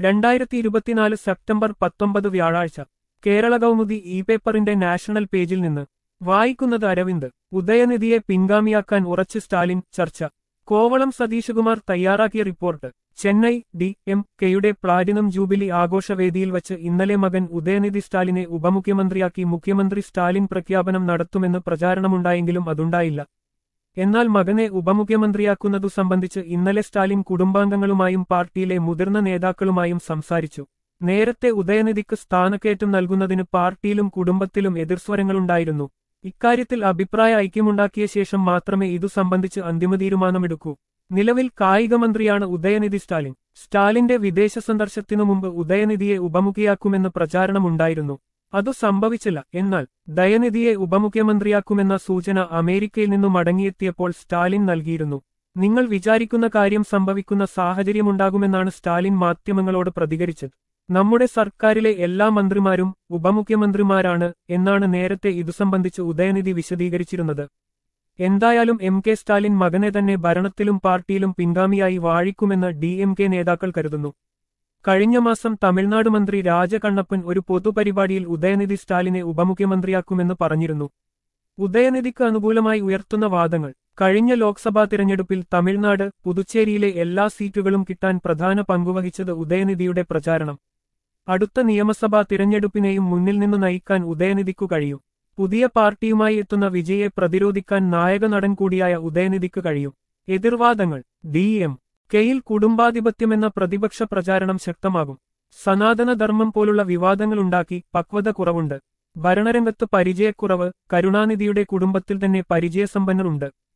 രണ്ടായിരത്തി ഇരുപത്തിനാല് സെപ്റ്റംബർ പത്തൊമ്പത് വ്യാഴാഴ്ച കേരള കൗമുദി ഇ പേപ്പറിന്റെ നാഷണൽ പേജിൽ നിന്ന് വായിക്കുന്നത് അരവിന്ദ് ഉദയനിധിയെ പിൻഗാമിയാക്കാൻ ഉറച്ച് സ്റ്റാലിൻ ചർച്ച കോവളം സതീശകുമാർ തയ്യാറാക്കിയ റിപ്പോർട്ട് ചെന്നൈ ഡി എം കെയുടെ പ്ലാറ്റിനം ജൂബിലി ആഘോഷവേദിയിൽ വച്ച് ഇന്നലെ മകൻ ഉദയനിധി സ്റ്റാലിനെ ഉപമുഖ്യമന്ത്രിയാക്കി മുഖ്യമന്ത്രി സ്റ്റാലിൻ പ്രഖ്യാപനം നടത്തുമെന്ന് പ്രചാരണമുണ്ടായെങ്കിലും അതുണ്ടായില്ല എന്നാൽ മകനെ ഉപമുഖ്യമന്ത്രിയാക്കുന്നതു സംബന്ധിച്ച് ഇന്നലെ സ്റ്റാലിൻ കുടുംബാംഗങ്ങളുമായും പാർട്ടിയിലെ മുതിർന്ന നേതാക്കളുമായും സംസാരിച്ചു നേരത്തെ ഉദയനിധിക്ക് സ്ഥാനക്കയറ്റം നൽകുന്നതിന് പാർട്ടിയിലും കുടുംബത്തിലും എതിർസ്വരങ്ങളുണ്ടായിരുന്നു ഇക്കാര്യത്തിൽ അഭിപ്രായ ഐക്യമുണ്ടാക്കിയ ശേഷം മാത്രമേ ഇതു സംബന്ധിച്ച് അന്തിമ തീരുമാനമെടുക്കൂ നിലവിൽ കായികമന്ത്രിയാണ് ഉദയനിധി സ്റ്റാലിൻ സ്റ്റാലിന്റെ വിദേശ സന്ദർശനത്തിനു മുമ്പ് ഉദയനിധിയെ ഉപമുഖിയാക്കുമെന്ന് പ്രചാരണമുണ്ടായിരുന്നു അതു സംഭവിച്ചില്ല എന്നാൽ ദയനിധിയെ ഉപമുഖ്യമന്ത്രിയാക്കുമെന്ന സൂചന അമേരിക്കയിൽ നിന്നു മടങ്ങിയെത്തിയപ്പോൾ സ്റ്റാലിൻ നൽകിയിരുന്നു നിങ്ങൾ വിചാരിക്കുന്ന കാര്യം സംഭവിക്കുന്ന സാഹചര്യമുണ്ടാകുമെന്നാണ് സ്റ്റാലിൻ മാധ്യമങ്ങളോട് പ്രതികരിച്ചത് നമ്മുടെ സർക്കാരിലെ എല്ലാ മന്ത്രിമാരും ഉപമുഖ്യമന്ത്രിമാരാണ് എന്നാണ് നേരത്തെ ഇതു സംബന്ധിച്ച് ഉദയനിധി വിശദീകരിച്ചിരുന്നത് എന്തായാലും എം കെ സ്റ്റാലിൻ മകനെ തന്നെ ഭരണത്തിലും പാർട്ടിയിലും പിൻഗാമിയായി വാഴിക്കുമെന്ന് ഡി എം കെ നേതാക്കൾ കരുതുന്നു കഴിഞ്ഞ മാസം തമിഴ്നാട് മന്ത്രി രാജകണ്ണപ്പൻ ഒരു പൊതുപരിപാടിയിൽ ഉദയനിധി സ്റ്റാലിനെ ഉപമുഖ്യമന്ത്രിയാക്കുമെന്ന് പറഞ്ഞിരുന്നു ഉദയനിധിക്ക് അനുകൂലമായി ഉയർത്തുന്ന വാദങ്ങൾ കഴിഞ്ഞ ലോക്സഭാ തിരഞ്ഞെടുപ്പിൽ തമിഴ്നാട് പുതുച്ചേരിയിലെ എല്ലാ സീറ്റുകളും കിട്ടാൻ പ്രധാന പങ്കുവഹിച്ചത് ഉദയനിധിയുടെ പ്രചാരണം അടുത്ത നിയമസഭാ തിരഞ്ഞെടുപ്പിനെയും മുന്നിൽ നിന്ന് നയിക്കാൻ ഉദയനിധിക്കു കഴിയും പുതിയ പാർട്ടിയുമായി എത്തുന്ന വിജയെ പ്രതിരോധിക്കാൻ നായക നടൻ കൂടിയായ ഉദയനിധിക്ക് കഴിയും എതിർവാദങ്ങൾ ഡി എം കെയിൽ കുടുംബാധിപത്യമെന്ന പ്രതിപക്ഷ പ്രചാരണം ശക്തമാകും സനാതനധർമ്മം പോലുള്ള വിവാദങ്ങളുണ്ടാക്കി പക്വത കുറവുണ്ട് ഭരണരംഗത്ത് പരിചയക്കുറവ് കരുണാനിധിയുടെ കുടുംബത്തിൽ തന്നെ പരിചയസമ്പന്നരുണ്ട്